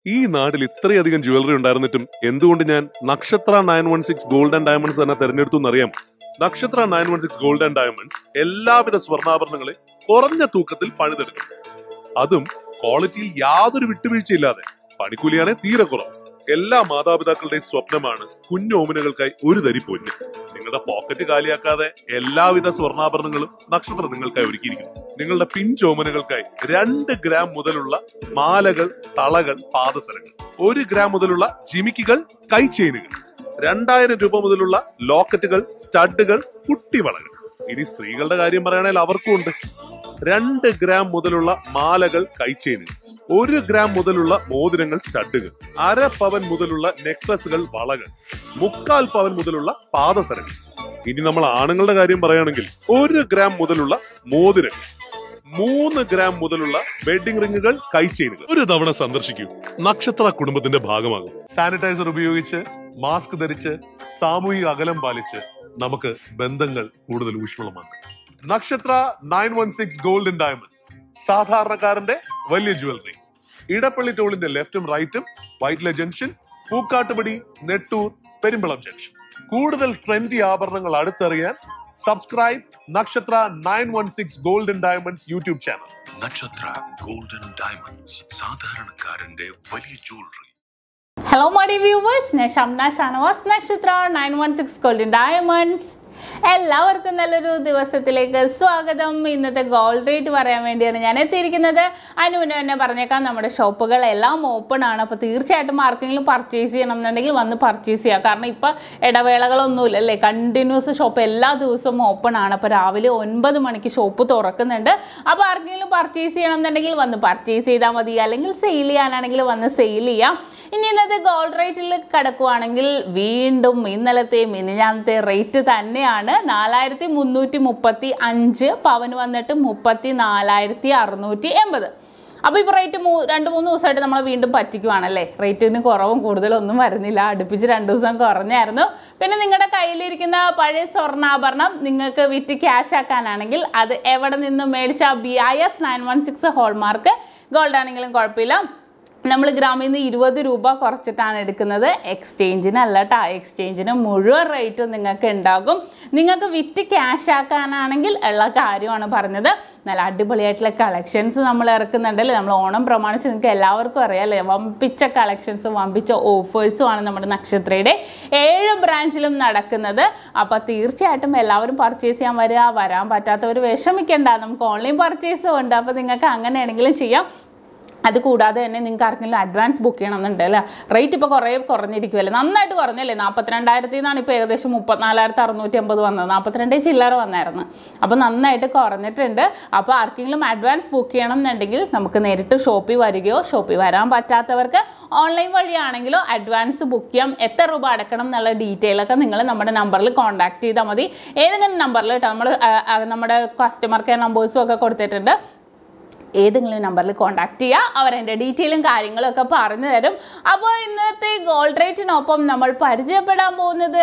ഈ നാട്ടിൽ ഇത്രയധികം ജ്വല്ലറി ഉണ്ടായിരുന്നിട്ടും എന്തുകൊണ്ട് ഞാൻ Nakshatra nine one six gold and diamonds തന്നെ തെരഞ്ഞെടുത്തു എന്നറിയാം Nakshatra nine one six gold and diamonds എല്ലാവിധ സ്വർണ്ണാഭരണങ്ങളെ കുറഞ്ഞ തൂക്കത്തിൽ പണിതെടുക്കും അതും ക്വാളിറ്റിയിൽ യാതൊരു വിട്ടുവീഴ്ചയില്ലാതെ പണിക്കൂലിയാണ് തീരെ കുറവ് എല്ലാ മാതാപിതാക്കളുടെയും സ്വപ്നമാണ് കുഞ്ഞോമനകൾക്കായി ഒരു തരി പൊന്ന് നിങ്ങളുടെ പോക്കറ്റ് കാലിയാക്കാതെ എല്ലാവിധ സ്വർണ്ണാഭരണങ്ങളും നക്ഷത്രം നിങ്ങൾക്കായി ഒരുക്കിയിരിക്കുന്നു നിങ്ങളുടെ പിഞ്ചോമനകൾക്കായി രണ്ട് ഗ്രാം മുതലുള്ള മാലകൾ തളകൾ പാദസരങ്ങൾ ഒരു ഗ്രാം മുതലുള്ള ജിമിക്കുകൾ കൈചെയിനുകൾ രണ്ടായിരം രൂപ മുതലുള്ള ലോക്കറ്റുകൾ സ്റ്റഡുകൾ കുട്ടിവളകൾ ഇനി സ്ത്രീകളുടെ കാര്യം പറയുകയാണെങ്കിൽ അവർക്കും ഉണ്ട് രണ്ട് ഗ്രാം മുതലുള്ള മാലകൾ കൈച്ചെയിനുകൾ ഒരു ഗ്രാം മുതലുള്ള മോതിരങ്ങൾ സ്റ്റഡുകൾ അര പവൻ മുതലുള്ള നെക്ലസുകൾ വളകൾ മുക്കാൽ പവൻ മുതലുള്ള പാദസരങ്ങൾ ഇനി നമ്മൾ ആണുങ്ങളുടെ കാര്യം പറയുകയാണെങ്കിൽ ഒരു ഗ്രാം മുതലുള്ള മോതിരങ്ങൾ മൂന്ന് ഗ്രാം മുതലുള്ള വെഡിംഗ് റിങ്ങുകൾ കൈച്ചെയിനുകൾ ഒരു തവണ സന്ദർശിക്കൂ നക്ഷത്ര കുടുംബത്തിന്റെ ഭാഗമാകും സാനിറ്റൈസർ ഉപയോഗിച്ച് മാസ്ക് ധരിച്ച് സാമൂഹിക അകലം പാലിച്ച് നമുക്ക് ബന്ധങ്ങൾ കൂടുതൽ ഊഷ്മളമാക്കാം Nakshatra nine one six golden diamonds സാധാരണക്കാരന്റെ വലിയ ജ്വല്ലറി ഇടപ്പള്ളി ടോളിന്റെ ലെഫ്റ്റും റൈറ്റും വൈറ്റ്ല ജംഗ്ഷൻ പൂക്കാട്ടുപടി നെട്ടൂർ പെരുമ്പളം ജംഗ്ഷൻ കൂടുതൽ ട്രെൻഡി ആഭരണങ്ങൾ അടുത്തറിയാൻ subscribe Nakshatra nine one six golden diamonds YouTube channel Nakshatra golden diamonds സാധാരണക്കാരന്റെ വലിയ ജ്വല്ലറി ഹലോ മടി വ്യൂവേഴ്സ് ഞാൻ Shamna Shanavas Nakshatra nine one six golden diamonds എല്ലാവർക്കും നല്ലൊരു ദിവസത്തിലേക്ക് സ്വാഗതം ഇന്നത്തെ ഗോൾഡ് റേറ്റ് പറയാൻ വേണ്ടിയാണ് ഞാൻ എത്തിയിരിക്കുന്നത് അതിന് മുന്നേ തന്നെ പറഞ്ഞേക്കാം നമ്മുടെ ഷോപ്പുകൾ എല്ലാം ഓപ്പൺ ആണ് അപ്പോൾ തീർച്ചയായിട്ടും ആർക്കെങ്കിലും പർച്ചേസ് ചെയ്യണം എന്നുണ്ടെങ്കിൽ വന്ന് പർച്ചേസ് ചെയ്യാം കാരണം ഇപ്പോൾ ഇടവേളകളൊന്നുമില്ല അല്ലേ കണ്ടിന്യൂസ് ഷോപ്പ് എല്ലാ ദിവസവും ഓപ്പൺ ആണ് അപ്പോൾ രാവിലെ ഒൻപത് മണിക്ക് ഷോപ്പ് തുറക്കുന്നുണ്ട് അപ്പോൾ ആർക്കെങ്കിലും പർച്ചേസ് ചെയ്യണം എന്നുണ്ടെങ്കിൽ വന്ന് പർച്ചേസ് ചെയ്താൽ മതി അല്ലെങ്കിൽ സെയിൽ ചെയ്യാനാണെങ്കിൽ വന്ന് സെയിൽ ചെയ്യാം ഇനി ഇന്നത്തെ ഗോൾഡ് റേറ്റിൽ കിടക്കുവാണെങ്കിൽ വീണ്ടും ഇന്നലത്തെ മിനിഞ്ഞാന്നത്തെ റേറ്റ് തന്നെയാണ് നാലായിരത്തി മുന്നൂറ്റി മുപ്പത്തി അഞ്ച് പവന് വന്നിട്ട് മുപ്പത്തി നാലായിരത്തി അറുന്നൂറ്റി എൺപത് അപ്പോൾ ഇപ്പോൾ റേറ്റ് മൂ രണ്ട് മൂന്ന് ദിവസമായിട്ട് നമ്മൾ വീണ്ടും പറ്റിക്കുവാണല്ലേ റേറ്റിന് കുറവും കൂടുതലൊന്നും വരുന്നില്ല അടുപ്പിച്ച് രണ്ട് ദിവസം കുറഞ്ഞായിരുന്നു പിന്നെ നിങ്ങളുടെ കയ്യിലിരിക്കുന്ന പഴയ സ്വർണ്ണാഭരണം നിങ്ങൾക്ക് വിറ്റ് ക്യാഷ് ആക്കാനാണെങ്കിൽ അത് എവിടെ നിന്ന് മേടിച്ച B I S nine one six hallmark gold ആണെങ്കിലും കുഴപ്പമില്ല നമ്മൾ ഗ്രാമിൽ നിന്ന് ഇരുപത് രൂപ കുറച്ചിട്ടാണ് എടുക്കുന്നത് എക്സ്ചേഞ്ചിന് അല്ല കേട്ടോ എക്സ്ചേഞ്ചിന് മുഴുവൻ റേറ്റും നിങ്ങൾക്ക് ഉണ്ടാകും നിങ്ങൾക്ക് വിറ്റ് ക്യാഷ് ആക്കാനാണെങ്കിൽ ഉള്ള കാര്യമാണ് പറഞ്ഞത് നല്ല അടിപൊളിയായിട്ടുള്ള കളക്ഷൻസ് നമ്മൾ ഇറക്കുന്നുണ്ടല്ലേ നമ്മൾ ഓണം പ്രമാണിച്ച് നിങ്ങൾക്ക് എല്ലാവർക്കും അറിയാം അല്ലേ വമ്പിച്ച കളക്ഷൻസും വമ്പിച്ച ഓഫേഴ്സും ആണ് നമ്മുടെ നക്ഷത്രയുടെ ഏഴ് ബ്രാഞ്ചിലും നടക്കുന്നത് അപ്പോൾ തീർച്ചയായിട്ടും എല്ലാവരും പർച്ചേസ് ചെയ്യാൻ വരിക വരാൻ പറ്റാത്തവർ വിഷമിക്കേണ്ട നമുക്ക് ഓൺലൈൻ പർച്ചേസും ഉണ്ട് അപ്പോൾ നിങ്ങൾക്ക് അങ്ങനെയാണെങ്കിലും ചെയ്യാം അത് കൂടാതെ തന്നെ നിങ്ങൾക്ക് ആർക്കെങ്കിലും അഡ്വാൻസ് ബുക്ക് ചെയ്യണമെന്നുണ്ട് അല്ലേ റേറ്റ് ഇപ്പോൾ കുറേ കുറഞ്ഞിരിക്കുമല്ലേ നന്നായിട്ട് കുറഞ്ഞല്ലേ നാൽപ്പത്തിരണ്ടായിരത്തി നിന്നാണ് ഇപ്പോൾ ഏകദേശം മുപ്പത്തിനാലായിരത്തി അറുന്നൂറ്റി അമ്പത് വന്നത് നാൽപ്പത്തിരണ്ടേ ചില്ലറ വന്നായിരുന്നു അപ്പോൾ നന്നായിട്ട് കുറഞ്ഞിട്ടുണ്ട് അപ്പോൾ ആർക്കെങ്കിലും അഡ്വാൻസ് ബുക്ക് ചെയ്യണം എന്നുണ്ടെങ്കിൽ നമുക്ക് നേരിട്ട് ഷോപ്പിൽ വരികയോ ഷോപ്പിൽ വരാൻ പറ്റാത്തവർക്ക് ഓൺലൈൻ വഴിയാണെങ്കിലോ അഡ്വാൻസ് ബുക്ക് ചെയ്യാം എത്ര രൂപ അടക്കണം എന്നുള്ള ഡീറ്റെയിൽ ഒക്കെ നിങ്ങൾ നമ്മുടെ നമ്പറിൽ കോൺടാക്ട് ചെയ്താൽ മതി ഏതെങ്കിലും നമ്പറിൽ കേട്ടോ നമ്മൾ നമ്മുടെ കസ്റ്റമർ കെയർ നമ്പേഴ്സും ഒക്കെ കൊടുത്തിട്ടുണ്ട് ഏതെങ്കിലും നമ്പറിൽ കോൺടാക്ട് ചെയ്യുക അവരെൻ്റെ ഡീറ്റെയിലും കാര്യങ്ങളും ഒക്കെ പറഞ്ഞു തരും അപ്പോൾ ഇന്നത്തെ ഗോൾഡ് റേറ്റിനൊപ്പം നമ്മൾ പരിചയപ്പെടാൻ പോകുന്നത്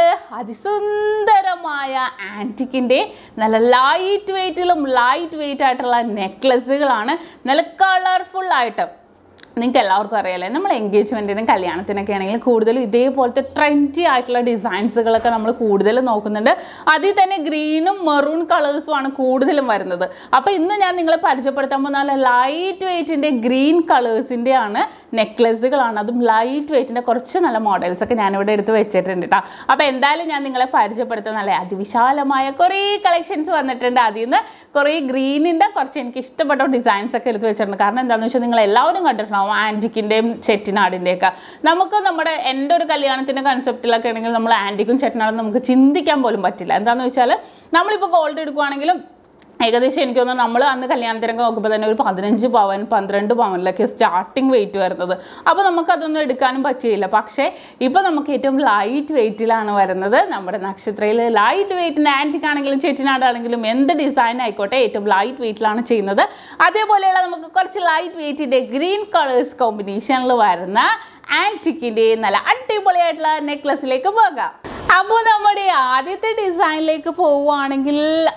അതിസുന്ദരമായ ആൻറ്റിക്കിൻ്റെ നല്ല ലൈറ്റ് വെയ്റ്റിലും ലൈറ്റ് വെയ്റ്റ് ആയിട്ടുള്ള നെക്ലസ്സുകളാണ് നല്ല കളർഫുൾ ആയിട്ട് നിങ്ങൾക്ക് എല്ലാവർക്കും അറിയാലേ നമ്മൾ എൻഗേജ്മെൻറ്റിനും കല്യാണത്തിനൊക്കെ ആണെങ്കിൽ കൂടുതലും ഇതേപോലത്തെ ട്രെൻഡി ആയിട്ടുള്ള ഡിസൈൻസുകളൊക്കെ നമ്മൾ കൂടുതലും നോക്കുന്നുണ്ട് അതിൽ തന്നെ ഗ്രീനും മെറൂൺ കളേഴ്സും ആണ് കൂടുതലും വരുന്നത് അപ്പോൾ ഇന്ന് ഞാൻ നിങ്ങളെ പരിചയപ്പെടുത്താൻ പോകുന്ന നല്ല ലൈറ്റ് വെയ്റ്റിൻ്റെ ഗ്രീൻ കളേഴ്സിൻ്റെ ആണ് നെക്ലസ്സുകളാണ് അതും ലൈറ്റ് വെയ്റ്റിൻ്റെ കുറച്ച് നല്ല മോഡൽസ് ഒക്കെ ഞാനിവിടെ എടുത്ത് വെച്ചിട്ടുണ്ട് കേട്ടോ അപ്പോൾ എന്തായാലും ഞാൻ നിങ്ങളെ പരിചയപ്പെടുത്താൻ നല്ല അതിവിശാലമായ കുറേ കളക്ഷൻസ് വന്നിട്ടുണ്ട് അതിൽ നിന്ന് കുറേ ഗ്രീനിൻ്റെ കുറച്ച് എനിക്ക് ഇഷ്ടപ്പെട്ട ഡിസൈൻസ് ഒക്കെ എടുത്ത് വെച്ചിട്ടുണ്ട് കാരണം എന്താണെന്ന് വെച്ചാൽ നിങ്ങൾ എല്ലാവരും കണ്ടിട്ടുണ്ടാവും ആൻറ്റിക്കിൻ്റെയും ചെറ്റിനാടിൻ്റെയൊക്കെ നമുക്ക് നമ്മുടെ എൻ്റെ ഒരു കല്യാണത്തിൻ്റെ കൺസെപ്റ്റിലൊക്കെ ആണെങ്കിൽ നമ്മൾ ആൻറ്റിക്കും ചെറ്റിനാടും നമുക്ക് ചിന്തിക്കാൻ പോലും പറ്റില്ല എന്താണെന്ന് വെച്ചാൽ നമ്മളിപ്പോൾ ഗോൾഡ് എടുക്കുവാണെങ്കിലും ഏകദേശം എനിക്ക് തോന്നുന്നു നമ്മൾ അന്ന് കല്യാണത്തിനൊക്കെ നോക്കുമ്പോൾ തന്നെ ഒരു പതിനഞ്ച് പവൻ പന്ത്രണ്ട് പവനിലൊക്കെ സ്റ്റാർട്ടിങ് വെയിറ്റ് വരുന്നത് അപ്പോൾ നമുക്കതൊന്നും എടുക്കാനും പറ്റിയില്ല പക്ഷേ ഇപ്പോൾ നമുക്ക് ഏറ്റവും ലൈറ്റ് വെയിറ്റിലാണ് വരുന്നത് നമ്മുടെ നക്ഷത്രയിൽ ലൈറ്റ് വെയിറ്റിൻ്റെ ആൻറ്റിക് ആണെങ്കിലും ചെറ്റിനാടാണെങ്കിലും എന്ത് ഡിസൈൻ ആയിക്കോട്ടെ ഏറ്റവും ലൈറ്റ് വെയിറ്റിലാണ് ചെയ്യുന്നത് അതേപോലെയുള്ള നമുക്ക് കുറച്ച് ലൈറ്റ് വെയിറ്റിൻ്റെ ഗ്രീൻ കളേഴ്സ് കോമ്പിനേഷനിൽ വരുന്ന ആൻറ്റിക്കിൻ്റെ നല്ല അടിപൊളിയായിട്ടുള്ള നെക്ലസിലേക്ക് പോകാം അപ്പോൾ നമ്മുടെ ആദ്യത്തെ ഡിസൈനിലേക്ക് പോവുകയാണെങ്കിൽ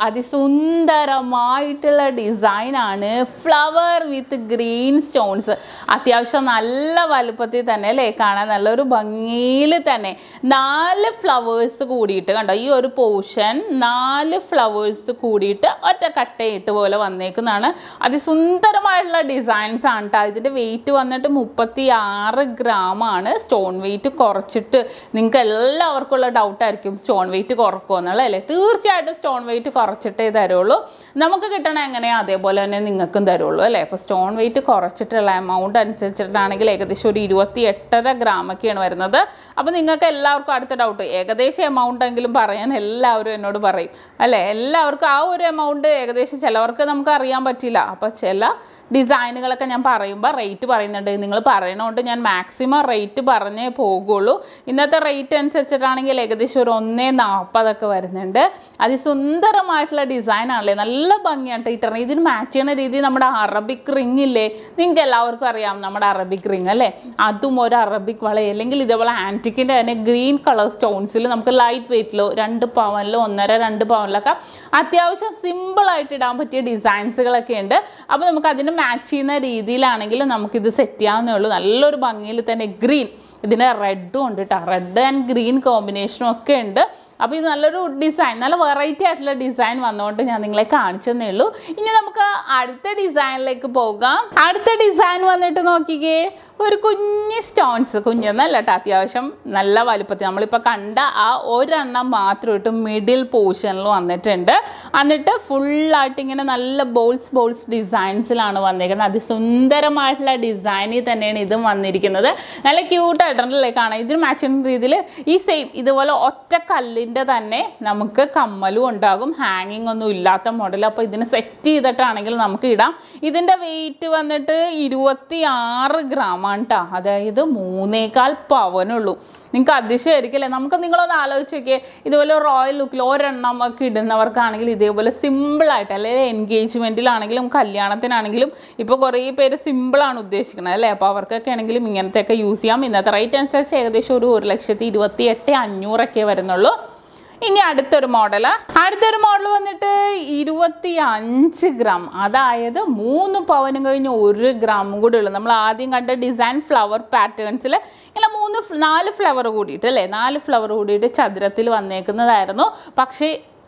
അതിസുന്ദരമായിട്ടുള്ള ഡിസൈനാണ് ഫ്ലവർ വിത്ത് ഗ്രീൻ സ്റ്റോൺസ് അത്യാവശ്യം നല്ല വലുപ്പത്തിൽ തന്നെ അല്ലേ കാണാൻ നല്ലൊരു ഭംഗിയിൽ തന്നെ നാല് ഫ്ലവേഴ്സ് കൂടിയിട്ട് കണ്ടോ ഈ ഒരു പോർഷൻ നാല് ഫ്ലവേഴ്സ് കൂടിയിട്ട് ഒറ്റ കട്ടയിട്ട് പോലെ വന്നേക്കുന്നതാണ് അതിസുന്ദരമായിട്ടുള്ള ഡിസൈൻസ് ആണ് കേട്ടോ ഇതിൻ്റെ വെയിറ്റ് വന്നിട്ട് മുപ്പത്തി ആറ് ഗ്രാം ആണ് സ്റ്റോൺ വെയിറ്റ് കുറച്ചിട്ട് നിങ്ങൾക്ക് എല്ലാവർക്കും ഉള്ള ഡൗട്ടായിരിക്കും സ്റ്റോൺ വെയിറ്റ് കുറക്കുമോ എന്നുള്ളത് അല്ലേ തീർച്ചയായിട്ടും സ്റ്റോൺ വെയിറ്റ് കുറച്ചിട്ടേ തരുള്ളൂ നമുക്ക് കിട്ടണ എങ്ങനെയാ അതേപോലെ തന്നെ നിങ്ങൾക്കും തരുള്ളൂ അല്ലേ അപ്പോൾ സ്റ്റോൺ വെയിറ്റ് കുറച്ചിട്ടുള്ള എമൗണ്ട് അനുസരിച്ചിട്ടാണെങ്കിൽ ഏകദേശം ഒരു ഇരുപത്തി എട്ടര ഗ്രാമൊക്കെയാണ് വരുന്നത് അപ്പോൾ നിങ്ങൾക്ക് എല്ലാവർക്കും അടുത്ത ഡൗട്ട് ഏകദേശം എമൗണ്ട് എങ്കിലും പറയാൻ എല്ലാവരും എന്നോട് പറയും അല്ലേ എല്ലാവർക്കും ആ ഒരു എമൗണ്ട് ഏകദേശം ചിലവർക്ക് നമുക്ക് അറിയാൻ പറ്റില്ല അപ്പോൾ ചില ഡിസൈനുകളൊക്കെ ഞാൻ പറയുമ്പോൾ റേറ്റ് പറയുന്നുണ്ട് നിങ്ങൾ പറയണോണ്ട് ഞാൻ മാക്സിമം റേറ്റ് പറഞ്ഞേ പോകുള്ളൂ ഇന്നത്തെ റേറ്റ് അനുസരിച്ചിട്ടാണെങ്കിൽ ഏകദേശം ഒരു ഒന്നേ നാൽപ്പതൊക്കെ വരുന്നുണ്ട് അതിസുന്ദരമായിട്ടുള്ള ഡിസൈൻ ആണല്ലേ നല്ല ഭംഗിയാണ് ഇട്ടണം ഇതിന് മാച്ച് ചെയ്യുന്ന രീതി നമ്മുടെ അറബിക് റിങ് ഇല്ലേ നിങ്ങൾക്ക് എല്ലാവർക്കും അറിയാം നമ്മുടെ അറബിക് റിങ് അല്ലേ അതും ഒരു അറബിക് വള അല്ലെങ്കിൽ ഇതേപോലെ ആൻറ്റിക്കിൻ്റെ തന്നെ ഗ്രീൻ കളർ സ്റ്റോൺസിൽ നമുക്ക് ലൈറ്റ് വെയിറ്റിലോ രണ്ട് പവനിലോ ഒന്നര രണ്ട് പവനിലൊക്കെ അത്യാവശ്യം സിമ്പിളായിട്ട് ഇടാൻ പറ്റിയ ഡിസൈൻസുകളൊക്കെ ഉണ്ട് അപ്പോൾ നമുക്ക് അതിന് മാച്ച് ചെയ്യുന്ന രീതിയിലാണെങ്കിൽ നമുക്കിത് സെറ്റ് ചെയ്യാവുന്നേ ഉള്ളൂ നല്ലൊരു ഭംഗിയിൽ തന്നെ ഗ്രീൻ ഇതിന് റെഡും ഉണ്ട് കേട്ടോ റെഡ് ആൻഡ് ഗ്രീൻ കോമ്പിനേഷനും ഒക്കെ ഉണ്ട് അപ്പോൾ ഇത് നല്ലൊരു ഡിസൈൻ നല്ല വെറൈറ്റി ആയിട്ടുള്ള ഡിസൈൻ വന്നുകൊണ്ട് ഞാൻ നിങ്ങളെ കാണിച്ചതേ ഉള്ളൂ ഇനി നമുക്ക് അടുത്ത ഡിസൈനിലേക്ക് പോകാം അടുത്ത ഡിസൈൻ വന്നിട്ട് നോക്കിക്കേ ഒരു കുഞ്ഞ് സ്റ്റോൺസ് കുഞ്ഞെന്നല്ല കേട്ടോ അത്യാവശ്യം നല്ല വലുപ്പത്തിൽ നമ്മളിപ്പോൾ കണ്ട ആ ഒരെണ്ണം മാത്രം ഇട്ട് മിഡിൽ പോർഷനിൽ വന്നിട്ടുണ്ട് എന്നിട്ട് ഫുള്ളായിട്ട് ഇങ്ങനെ നല്ല ബോൾസ് ബോൾസ് ഡിസൈൻസിലാണ് വന്നിരിക്കുന്നത് അതിസുന്ദരമായിട്ടുള്ള ഡിസൈനിൽ തന്നെയാണ് ഇതും വന്നിരിക്കുന്നത് നല്ല ക്യൂട്ടായിട്ടുണ്ടല്ലേ കാണാം ഇതിന് മാച്ചിങ് രീതിയിൽ ഈ സെയിം ഇതുപോലെ ഒറ്റ കല്ലിൻ്റെ തന്നെ നമുക്ക് കമ്മലും ഉണ്ടാകും ഹാങ്ങിങ് ഒന്നും ഇല്ലാത്ത മോഡൽ അപ്പോൾ ഇതിന് സെറ്റ് ചെയ്തിട്ടാണെങ്കിൽ നമുക്ക് ഇടാം ഇതിൻ്റെ വെയിറ്റ് വന്നിട്ട് ഇരുപത്തി ആറ് ഗ്രാമാണ് കേട്ടോ അതായത് മൂന്നേകാൽ പവനുള്ളൂ നിങ്ങൾക്ക് അതിശയമായിരിക്കും നമുക്ക് നിങ്ങളൊന്ന് ആലോചിച്ച് നോക്കിയേ ഇതുപോലെ റോയൽ ലുക്കിൽ ഒരെണ്ണം ഒക്കെ ഇടുന്നവർക്കാണെങ്കിൽ ഇതേപോലെ സിമ്പിളായിട്ട് അല്ലെങ്കിൽ എൻഗേജ്മെൻറ്റിലാണെങ്കിലും കല്യാണത്തിനാണെങ്കിലും ഇപ്പോൾ കുറേ പേര് സിമ്പിളാണ് ഉദ്ദേശിക്കുന്നത് അല്ലേ അപ്പോൾ അവർക്കൊക്കെ ആണെങ്കിലും ഇങ്ങനത്തെയൊക്കെ യൂസ് ചെയ്യാം ഇന്നത്തെ റേറ്റ് അനുസരിച്ച് ഏകദേശം ഒരു ഒരു ലക്ഷത്തി ഇരുപത്തി എട്ട് അഞ്ഞൂറൊക്കെ വരുന്നുള്ളൂ ഇനി അടുത്തൊരു മോഡൽ അടുത്തൊരു മോഡൽ വന്നിട്ട് ഇരുപത്തി അഞ്ച് ഗ്രാം അതായത് മൂന്ന് പവനും കഴിഞ്ഞ് ഒരു ഗ്രാമും കൂടി ഉള്ളു നമ്മൾ ആദ്യം കണ്ട ഡിസൈൻ ഫ്ലവർ പാറ്റേൺസിൽ ഇങ്ങനെ മൂന്ന് ഫ്- നാല് ഫ്ലവർ കൂടിയിട്ട് അല്ലേ നാല് ഫ്ലവർ കൂടിയിട്ട് ചതുരത്തിൽ വന്നേക്കുന്നതായിരുന്നു പക്ഷേ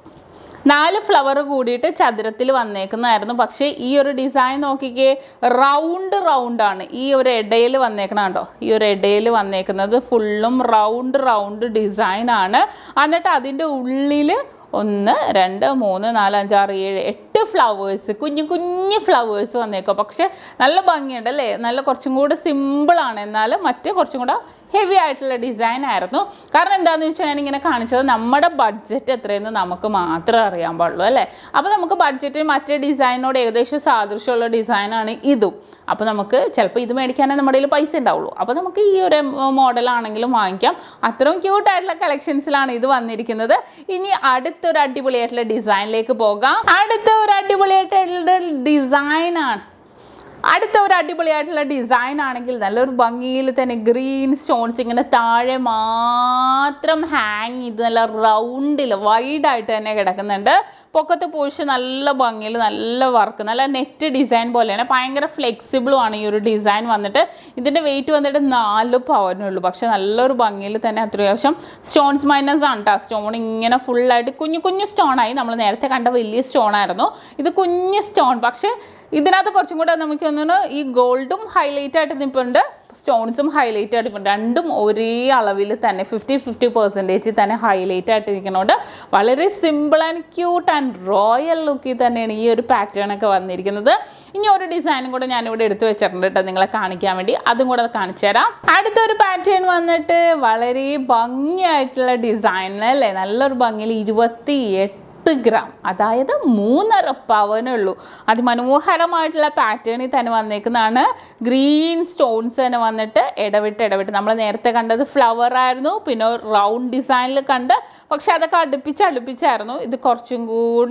നാല് ഫ്ലവർ കൂടിയിട്ട് ചതുരത്തിൽ വന്നേക്കുന്നതായിരുന്നു പക്ഷേ ഈ ഒരു ഡിസൈൻ നോക്കിക്കേ റൗണ്ട് റൗണ്ട് ആണ് ഈ ഒരു ഇടയിൽ വന്നേക്കണ കണ്ടോ ഈ ഒരു ഇടയിൽ വന്നേക്കുന്നത് ഫുള്ളും റൗണ്ട് റൗണ്ട് ഡിസൈൻ ആണ് എന്നിട്ട് അതിൻ്റെ ഉള്ളിൽ ഒന്ന് രണ്ട് മൂന്ന് നാല് അഞ്ചാറ് ഏഴ് എട്ട് ഫ്ലവേഴ്സ് കുഞ്ഞു കുഞ്ഞു ഫ്ലവേഴ്സ് വന്നേക്കോ പക്ഷെ നല്ല ഭംഗിയുണ്ട് അല്ലേ നല്ല കുറച്ചും കൂടെ സിമ്പിളാണ് എന്നാൽ മറ്റേ കുറച്ചും കൂടെ ഹെവി ആയിട്ടുള്ള ഡിസൈൻ ആയിരുന്നു കാരണം എന്താണെന്ന് വെച്ചാൽ ഞാൻ ഇങ്ങനെ കാണിച്ചത് നമ്മുടെ ബഡ്ജറ്റ് എത്രയെന്ന് നമുക്ക് മാത്രമേ അറിയാൻ പാടുള്ളൂ അല്ലേ അപ്പോൾ നമുക്ക് ബഡ്ജറ്റിൽ മറ്റേ ഡിസൈനോട് ഏകദേശം സാദൃശ്യമുള്ള ഡിസൈനാണ് ഇതും അപ്പോൾ നമുക്ക് ചിലപ്പോൾ ഇത് മേടിക്കാനേ നമ്മുടെ കയ്യിൽ പൈസ ഉണ്ടാവുള്ളൂ അപ്പോൾ നമുക്ക് ഈ ഒരു മോഡലാണെങ്കിലും വാങ്ങിക്കാം അത്രയും ക്യൂട്ടായിട്ടുള്ള കളക്ഷൻസിലാണ് ഇത് വന്നിരിക്കുന്നത് ഇനി അടുത്തൊരു അടിപൊളിയായിട്ടുള്ള ഡിസൈനിലേക്ക് പോകാം അടുത്ത ഒരു അടിപൊളിയായിട്ടുള്ള ഡിസൈനാണ് അടുത്ത ഒരു അടിപൊളിയായിട്ടുള്ള ഡിസൈൻ ആണെങ്കിൽ നല്ലൊരു ഭംഗിയിൽ തന്നെ ഗ്രീൻ സ്റ്റോൺസ് ഇങ്ങനെ താഴെ മാത്രം ഹാങ് ചെയ്ത് നല്ല റൗണ്ടിൽ വൈഡായിട്ട് തന്നെ കിടക്കുന്നുണ്ട് പൊക്കത്തെ പോർഷൻ നല്ല ഭംഗിയിൽ നല്ല വർക്ക് നല്ല നെറ്റ് ഡിസൈൻ പോലെയാണ് ഭയങ്കര ഫ്ലെക്സിബിളും ആണ് ഈ ഒരു ഡിസൈൻ വന്നിട്ട് ഇതിൻ്റെ വെയിറ്റ് വന്നിട്ട് നാല് പവനുള്ളൂ പക്ഷെ നല്ലൊരു ഭംഗിയിൽ തന്നെ അത്യാവശ്യം സ്റ്റോൺസ് മൈനസ് ആണ് കേട്ടോ സ്റ്റോൺ ഇങ്ങനെ ഫുള്ളായിട്ട് കുഞ്ഞു കുഞ്ഞു സ്റ്റോൺ ആയി നമ്മൾ നേരത്തെ കണ്ട വലിയ സ്റ്റോൺ ആയിരുന്നു ഇത് കുഞ്ഞു സ്റ്റോൺ പക്ഷേ ഇതിനകത്ത് കുറച്ചും കൂടെ നമുക്ക് തോന്നുന്നു ഈ ഗോൾഡും ഹൈലൈറ്റ് ആയിട്ട് നിൽപ്പുണ്ട് സ്റ്റോൺസും ഹൈലൈറ്റ് ആയിട്ട് നിൽപ്പുണ്ട് രണ്ടും ഒരേ അളവിൽ തന്നെ ഫിഫ്റ്റി ഫിഫ്റ്റി പെർസെൻറ്റേജ് തന്നെ ഹൈലൈറ്റ് ആയിട്ട് ഇരിക്കുന്നതുകൊണ്ട് വളരെ simple and cute and royal ലുക്കിൽ തന്നെയാണ് ഈ ഒരു പാറ്റേൺ ഒക്കെ വന്നിരിക്കുന്നത് ഇനി ഒരു ഡിസൈനും കൂടെ ഞാനിവിടെ എടുത്തു വെച്ചിട്ടുണ്ട് കേട്ടോ നിങ്ങളെ കാണിക്കാൻ വേണ്ടി അതും കൂടെ കാണിച്ചു തരാം അടുത്തൊരു പാറ്റേൺ വന്നിട്ട് വളരെ ഭംഗിയായിട്ടുള്ള ഡിസൈൻ അല്ലേ നല്ലൊരു ഭംഗിയിൽ ഇരുപത്തി എട്ട് പത്ത് ഗ്രാം അതായത് മൂന്നര പവനുള്ളൂ അതിമനോഹരമായിട്ടുള്ള പാറ്റേണിൽ തന്നെ വന്നേക്കുന്നതാണ് ഗ്രീൻ സ്റ്റോൺസ് തന്നെ വന്നിട്ട് ഇടവിട്ട് ഇടവിട്ട് നമ്മൾ നേരത്തെ കണ്ടത് ഫ്ലവർ ആയിരുന്നു പിന്നെ റൗണ്ട് ഡിസൈനിൽ കണ്ട് പക്ഷെ അതൊക്കെ അടുപ്പിച്ച് അടുപ്പിച്ചായിരുന്നു ഇത് കുറച്ചും കൂടെ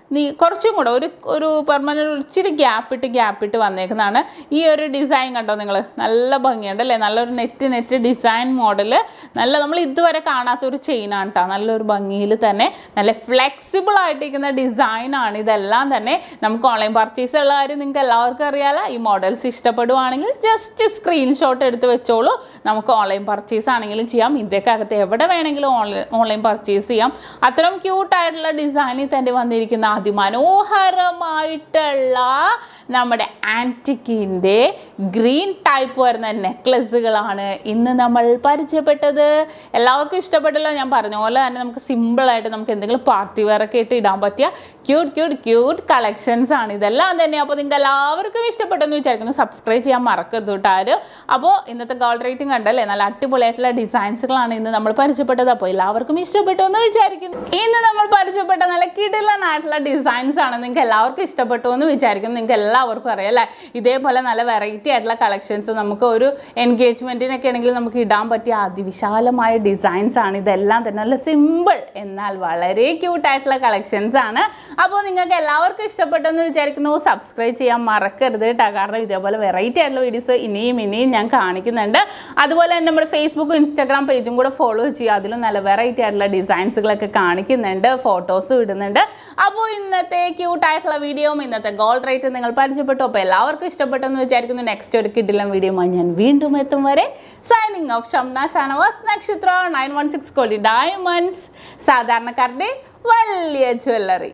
നീ കുറച്ചും കൂടെ ഒരു ഒരു പെർമനൻറ്റ് ഇച്ചിരി ഗ്യാപ്പ് ഇട്ട് ഗ്യാപ്പ് ഇട്ട് വന്നേക്കുന്നതാണ് ഈ ഒരു ഡിസൈൻ കണ്ടോ നിങ്ങൾ നല്ല ഭംഗിയുണ്ട് അല്ലേ നല്ലൊരു നെറ്റ് നെറ്റ് ഡിസൈൻ മോഡൽ നല്ല നമ്മൾ ഇതുവരെ കാണാത്തൊരു ചെയിനാണ് കേട്ടോ നല്ലൊരു ഭംഗിയിൽ തന്നെ നല്ല ഫ്ലെക്സിബിൾ ആയിട്ടിരിക്കുന്ന ഡിസൈനാണ് ഇതെല്ലാം തന്നെ നമുക്ക് ഓൺലൈൻ പർച്ചേസ് ഉള്ള കാര്യം നിങ്ങൾക്ക് എല്ലാവർക്കും അറിയാലോ ഈ മോഡൽസ് ഇഷ്ടപ്പെടുവാണെങ്കിൽ ജസ്റ്റ് സ്ക്രീൻഷോട്ട് എടുത്ത് വെച്ചോളൂ നമുക്ക് ഓൺലൈൻ പർച്ചേസ് ആണെങ്കിലും ചെയ്യാം ഇന്ത്യക്കകത്ത് എവിടെ വേണമെങ്കിലും ഓൺലൈൻ ഓൺലൈൻ പർച്ചേസ് ചെയ്യാം അത്തരം ക്യൂട്ടായിട്ടുള്ള ഡിസൈനിൽ തന്നെ വന്നിരിക്കുന്ന അതിമനോഹരമായിട്ടുള്ള നമ്മുടെ ആൻറ്റിക്കിൻ്റെ ഗ്രീൻ ടൈപ്പ് വരുന്ന നെക്ലസുകളാണ് ഇന്ന് നമ്മൾ പരിചയപ്പെട്ടത് എല്ലാവർക്കും ഇഷ്ടപ്പെട്ടല്ലോ ഞാൻ പറഞ്ഞ പോലെ തന്നെ നമുക്ക് സിമ്പിളായിട്ട് നമുക്ക് എന്തെങ്കിലും പാർട്ടി വെയർ ഒക്കെ ഇട്ട് ഇടാൻ പറ്റിയ ക്യൂട്ട് ക്യൂട്ട് ക്യൂട്ട് കളക്ഷൻസ് ആണ് ഇതെല്ലാം തന്നെ അപ്പോൾ നിങ്ങൾക്ക് എല്ലാവർക്കും ഇഷ്ടപ്പെട്ടെന്ന് വിചാരിക്കുന്നു സബ്സ്ക്രൈബ് ചെയ്യാൻ മറക്കരുത് കേട്ടോ ആരും അപ്പോൾ ഇന്നത്തെ ഗോൾഡ് റേറ്റിംഗ് കണ്ടല്ലേ നല്ല അടിപൊളിയായിട്ടുള്ള ഡിസൈൻസുകളാണ് ഇന്ന് നമ്മൾ പരിചയപ്പെട്ടത് അപ്പോൾ എല്ലാവർക്കും ഇഷ്ടപ്പെട്ടു എന്ന് വിചാരിക്കുന്നു ഇന്ന് നമ്മൾ പരിചയപ്പെട്ട നല്ല കിടിലനായിട്ടുള്ള ഡിസൈൻസ് ആണ് നിങ്ങൾക്ക് എല്ലാവർക്കും ഇഷ്ടപ്പെട്ടു എന്ന് വിചാരിക്കുന്നു നിങ്ങൾക്ക് എല്ലാവർക്കും അറിയാം അല്ലേ ഇതേപോലെ നല്ല വെറൈറ്റി ആയിട്ടുള്ള കളക്ഷൻസ് നമുക്ക് ഒരു എൻഗേജ്മെൻറ്റിനൊക്കെ ആണെങ്കിൽ നമുക്ക് ഇടാൻ പറ്റിയ അതിവിശാലമായ ഡിസൈൻസ് ആണ് ഇതെല്ലാം തന്നെ നല്ല സിമ്പിൾ എന്നാൽ വളരെ ക്യൂട്ടായിട്ടുള്ള കളക്ഷൻസ് ആണ് അപ്പോൾ നിങ്ങൾക്ക് എല്ലാവർക്കും ഇഷ്ടപ്പെട്ടെന്ന് വിചാരിക്കുന്നു സബ്സ്ക്രൈബ് ചെയ്യാൻ മറക്കരുത് കേട്ടോ കാരണം ഇതേപോലെ വെറൈറ്റി ആയിട്ടുള്ള വീഡിയോസ് ഇനിയും ഇനിയും ഞാൻ കാണിക്കുന്നുണ്ട് അതുപോലെ തന്നെ നമ്മുടെ ഫേസ്ബുക്കും ഇൻസ്റ്റാഗ്രാം പേജും കൂടെ ഫോളോ ചെയ്യുക അതിലും നല്ല വെറൈറ്റി ആയിട്ടുള്ള ഡിസൈൻസുകളൊക്കെ കാണിക്കുന്നുണ്ട് ഫോട്ടോസും ഇടുന്നുണ്ട് അപ്പോൾ ഇന്നത്തെ ക്യൂട്ടായിട്ടുള്ള വീഡിയോയും ഇന്നത്തെ ഗോൾഡ് റേറ്റ് നിങ്ങൾ പരിചയപ്പെട്ടു അപ്പോൾ എല്ലാവർക്കും ഇഷ്ടപ്പെട്ടെന്ന് വിചാരിക്കുന്നു നെക്സ്റ്റ് ഒരു കിഡിലും വീഡിയോയുമായി ഞാൻ വീണ്ടും എത്തും വരെ signing off Shamna Shanavas Nakshatra nine one six കോടി ഡയമണ്ട്സ് സാധാരണക്കാരുടെ വലിയ ജ്വല്ലറി